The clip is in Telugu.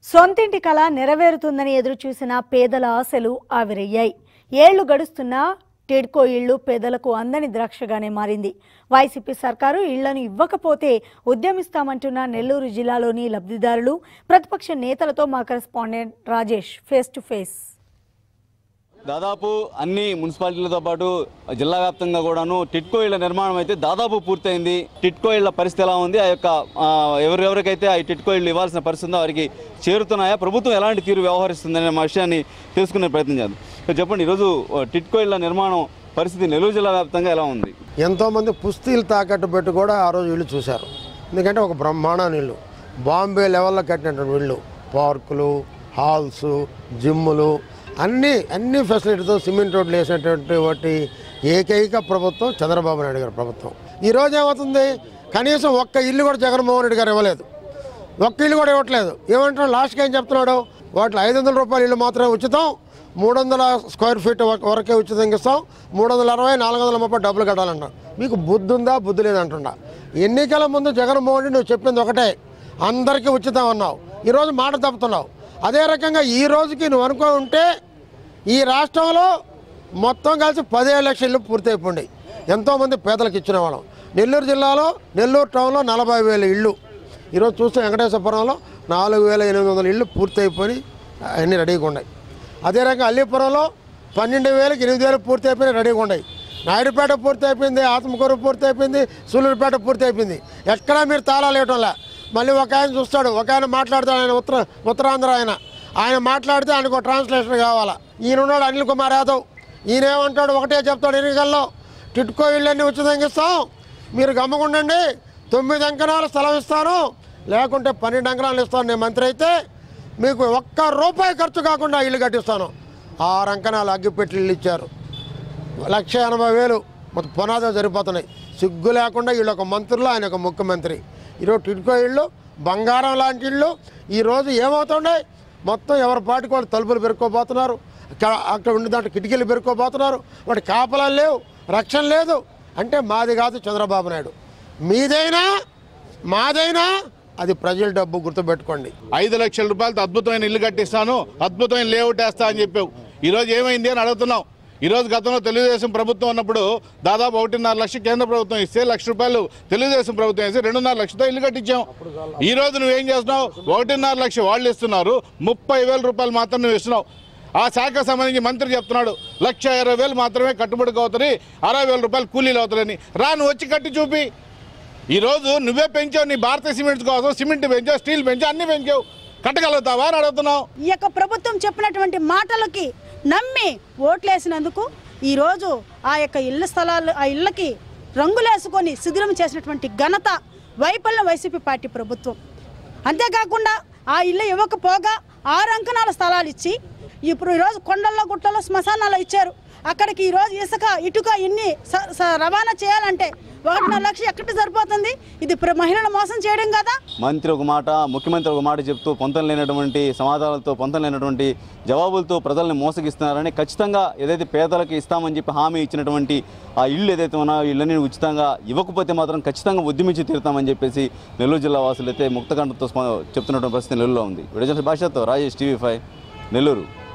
సొంతింటి కళ నెరవేరుతుందని ఎదురుచూసిన పేదల ఆశలు ఆవిరయ్యాయి ఏళ్లు గడుస్తున్నా టిడ్కో ఇళ్లు పేదలకు అందని ద్రాక్షగానే మారింది వైసీపీ సర్కారు ఇళ్లను ఇవ్వకపోతే ఉద్యమిస్తామంటున్న నెల్లూరు జిల్లాలోని లబ్ధిదారులు ప్రతిపక్ష నేతలతో మా correspondent Rajesh face to face దాదాపు అన్ని మున్సిపాలిటీలతో పాటు జిల్లా వ్యాప్తంగా కూడాను టిట్కో ఇళ్ల నిర్మాణం అయితే దాదాపు పూర్తయింది టిట్కో ఇళ్ల పరిస్థితి ఎలా ఉంది ఆ యొక్క ఆ, ఎవరెవరికైతే ఆ టిట్కో ఇళ్ళు ఇవ్వాల్సిన పరిస్థితి ఉందో వారికి చేరుతున్నాయా ప్రభుత్వం ఎలాంటి తీరు వ్యవహరిస్తుందనే విషయాన్ని తెలుసుకునే ప్రయత్నం చేద్దాం సో చెప్పండి ఈరోజు ఆ, టిట్కో ఇళ్ల నిర్మాణం పరిస్థితి నెల్లూరు జిల్లా వ్యాప్తంగా ఎలా ఉంది ఎంతోమంది పుస్తీలు తాకట్టు పెట్టి కూడా ఆ రోజు ఇల్లు చూశారు ఎందుకంటే ఒక బ్రహ్మాండమైన ఇల్లు బాంబే లెవెల్లో కట్టినటువంటి ఇల్లు పార్కులు హాల్స్ జిమ్ములు అన్ని అన్ని ఫెసిలిటీతో సిమెంట్ రోడ్లు వేసినటువంటి వాటి ఏకైక ప్రభుత్వం చంద్రబాబు నాయుడు గారి ప్రభుత్వం ఈ రోజు ఏమవుతుంది కనీసం ఒక్క ఇల్లు కూడా జగన్మోహన్ రెడ్డి గారు ఇవ్వలేదు ఒక్క ఇల్లు కూడా ఇవ్వట్లేదు ఏమంటాడు లాస్ట్కి ఏం చెప్తున్నాడు వాటిలో ఐదు వందల రూపాయల ఇల్లు మాత్రమే ఉచితం మూడు వందల స్క్వేర్ ఫీట్ వర- వరకే ఉచితంగా ఇస్తాం మూడు వందల అరవై నాలుగు వందల ముప్పై డబ్బులు కట్టాలంట మీకు బుద్ధి ఉందా బుద్ధి లేదంటుండా ఎన్నికల ముందు జగన్మోహన్ రెడ్డి నువ్వు చెప్పింది ఒకటే అందరికీ ఉచితం అన్నావు ఈరోజు మాట తప్పుతున్నావు అదే రకంగా ఈ రోజుకి నువ్వు అనుకో ఉంటే ఈ రాష్ట్రంలో మొత్తం కలిసి పదిహేడు లక్షల ఇల్లు పూర్తి అయిపోయినాయి ఎంతోమంది పేదలకు ఇచ్చిన వాళ్ళం నెల్లూరు జిల్లాలో నెల్లూరు టౌన్లో నలభై వేల ఇళ్ళు ఈరోజు చూస్తే వెంకటేశ్వరపురంలో నాలుగు వేల ఎనిమిది వందల ఇళ్ళు పూర్తి అయిపోయి అన్నీ రెడీగా ఉన్నాయి అదే రకంగా అల్లీపురంలో పన్నెండు వేలకు ఎనిమిది వేలు పూర్తి అయిపోయి రెడీగా ఉన్నాయి నాయుడుపేట పూర్తి అయిపోయింది ఆత్మకూరు పూర్తి అయిపోయింది సూళ్ళూరుపేట పూర్తి అయిపోయింది ఎక్కడా మీరు తాళాలు వేయటంలే మళ్ళీ ఒక ఆయన చూస్తాడు ఒక ఆయన మాట్లాడతాడు ఆయన ఉత్తర ఉత్తరాంధ్ర ఆయన ఆయన మాట్లాడితే ఆయనకు ఒక ట్రాన్స్లేషన్ కావాలా ఈయన ఉన్నాడు అనిల్ కుమార్ యాదవ్ ఈయన ఏమంటాడు ఒకటే చెప్తాడు ఎన్నికల్లో టిట్కో ఇళ్ళన్నీ ఉచితంగా ఇస్తాం మీరు గమ్మకుండండి తొమ్మిది అంకణాలు స్థలం ఇస్తాను లేకుంటే పన్నెండు అంకణాలు ఇస్తాను నేను మంత్రి అయితే మీకు ఒక్క రూపాయి ఖర్చు కాకుండా ఇల్లు కట్టిస్తాను ఆరు అంకణాలు అగ్గిపెట్టి ఇల్లు ఇచ్చారు లక్ష ఎనభై వేలు మొత్తం పునాదులు సరిపోతున్నాయి సిగ్గు లేకుండా వీళ్ళు ఒక మంత్రులు ఆయన ఒక ముఖ్యమంత్రి ఈరోజు టిడ్కో ఇళ్ళు బంగారం లాంటి ఇళ్ళు ఈరోజు ఏమవుతున్నాయి మొత్తం ఎవరి పాటికి వాళ్ళు తలుపులు పెరుక్కోబోతున్నారు అక్కడ- అక్కడ ఉండి దాంట్లో కిటికీలు పెరుక్కోబోతున్నారు వాటి కాపలాలు లేవు రక్షణ లేదు అంటే మాది కాదు చంద్రబాబు నాయుడు మీదైనా మాదైనా అది ప్రజల డబ్బు గుర్తుపెట్టుకోండి ఐదు లక్షల రూపాయలతో అద్భుతమైన ఇల్లు కట్టిస్తాను అద్భుతమైన లేఅవుట్ వేస్తా అని చెప్పావు ఈరోజు ఏమైంది అని అడుగుతున్నాం ఈరోజు గతంలో తెలుగుదేశం ప్రభుత్వం ఉన్నప్పుడు దాదాపు ఒకటిన్నర లక్ష కేంద్ర ప్రభుత్వం ఇస్తే లక్ష రూపాయలు తెలుగుదేశం ప్రభుత్వం వేసి రెండున్నర లక్షతో ఇల్లు కట్టించాం ఈ రోజు నువ్వేం చేస్తున్నావు ఒకటిన్నర లక్ష వాళ్ళు ఇస్తున్నారు ముప్పై వేల రూపాయలు మాత్రం నువ్వు ఇస్తున్నావు ఆ శాఖకు సంబంధించి మంత్రి చెప్తున్నాడు లక్ష ఇరవై వేలు మాత్రమే కట్టుబడికి అవుతుంది అరవై వేల రూపాయలు కూలీలు అవుతారని రా నువ్వు వచ్చి కట్టి చూపి ఈ రోజు నువ్వే పెంచావు నీ భారతీయ సిమెంట్స్ కోసం సిమెంట్ పెంచావు స్టీల్ పెంచావు అన్ని పెంచావు కట్టగలుగుతావా అని అడుగుతున్నావు ఈ యొక్క ప్రభుత్వం చెప్పినటువంటి మాటలకి నమ్మి ఓట్లేసినందుకు ఈరోజు ఆ యొక్క ఇళ్ళ స్థలాలు ఆ ఇళ్ళకి రంగులేసుకొని శిథిలం చేసినటువంటి ఘనత వైఫల్యం వైసీపీ పార్టీ ప్రభుత్వం అంతేకాకుండా ఆ ఇల్లు ఇవ్వకపోగా ఆరు అంకణాల స్థలాలు ఇచ్చి ఇప్పుడు ఈరోజు కొండల్లో గుట్టల్లో శ్మశానాలు ఇచ్చారు అక్కడికి ఈరోజు ఇసుక ఇటుక ఇన్ని స- స- రవాణా చేయాలంటే ఒకటిన్నర లక్ష ఎక్కడికి సరిపోతుంది ఇది ప్ర- మహిళలను మోసం చేయడం కదా మంత్రి ఒక మాట ముఖ్యమంత్రి ఒక మాట చెప్తూ పొంతం లేనటువంటి సమాధానాలతో పొంతం లేనటువంటి జవాబులతో ప్రజల్ని మోసగిస్తున్నారని ఖచ్చితంగా ఏదైతే పేదలకు ఇస్తామని చెప్పి హామీ ఇచ్చినటువంటి ఆ ఇల్లు ఏదైతే ఉన్నాయో ఇళ్ళని ఉచితంగా ఇవ్వకపోతే మాత్రం ఖచ్చితంగా ఉద్యమించి తీరుతామని చెప్పేసి నెల్లూరు జిల్లా వాసులు అయితే ముక్తకంఠంతో స్ప- చెప్తున్నటువంటి పరిస్థితి నెల్లూరులో ఉంది విడుదల భాషతో రాజేష్ టీవీ ఫైవ్ నెల్లూరు